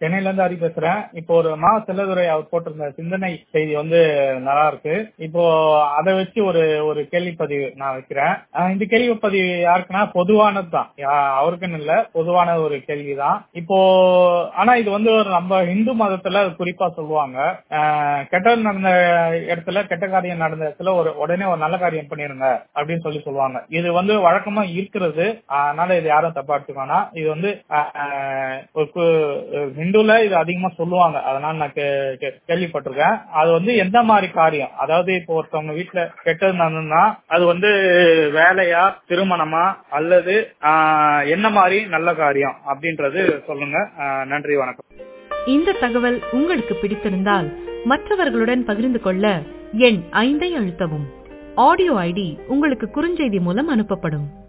சென்னையில இருந்து ஹரி பேசுறேன் இப்போ ஒரு மா செல்லதுரை அவர் போட்டிருந்த சிந்தனை செய்தி வந்து நல்லா இருக்கு இப்போ அதை வச்சு ஒரு ஒரு கேள்விப்பதிவு நான் வைக்கிறேன் அஹ் இந்த கேள்விப்பதிவு யாருக்குன்னா பொதுவானது தான் அவருக்குன்னு இல்ல பொதுவான ஒரு கேள்விதான் இப்போ ஆனா இது வந்து ஒரு நம்ம இந்து மதத்துல குறிப்பா சொல்லுவாங்க அஹ் கெட்டது நடந்த இடத்துல கெட்ட காரியம் நடந்த இடத்துல ஒரு உடனே ஒரு நல்ல காரியம் பண்ணிருங்க அப்படின்னு சொல்லி சொல்லுவாங்க இது வந்து வழக்கமா இருக்கிறது அதனால இது யாரும் தப்பா எடுத்துக்கோனா இது வந்து அஹ், ஒரு கு- ஹிந்துல இது அதிகமா சொல்லுவாங்க அதனால நான் கே- கே- கேள்விப்பட்டிருக்கேன் அது வந்து எந்த மாதிரி காரியம் அதாவது இப்போ ஒருத்தவங்க வீட்டுல கெட்டது நடந்ததுன்னா அது வந்து வேலையா திருமணமா அல்லது ஆஹ், என்ன மாதிரி நல்ல காரியம் அப்படின்றது சொல்லுங்க ஆஹ், நன்றி வணக்கம் இந்த தகவல் உங்களுக்கு பிடித்திருந்தால் மற்றவர்களுடன் பகிர்ந்து கொள்ள எண் ஐந்தை அழுத்தவும் ஆடியோ ஐடி உங்களுக்கு குறுஞ்செய்தி மூலம் அனுப்பப்படும்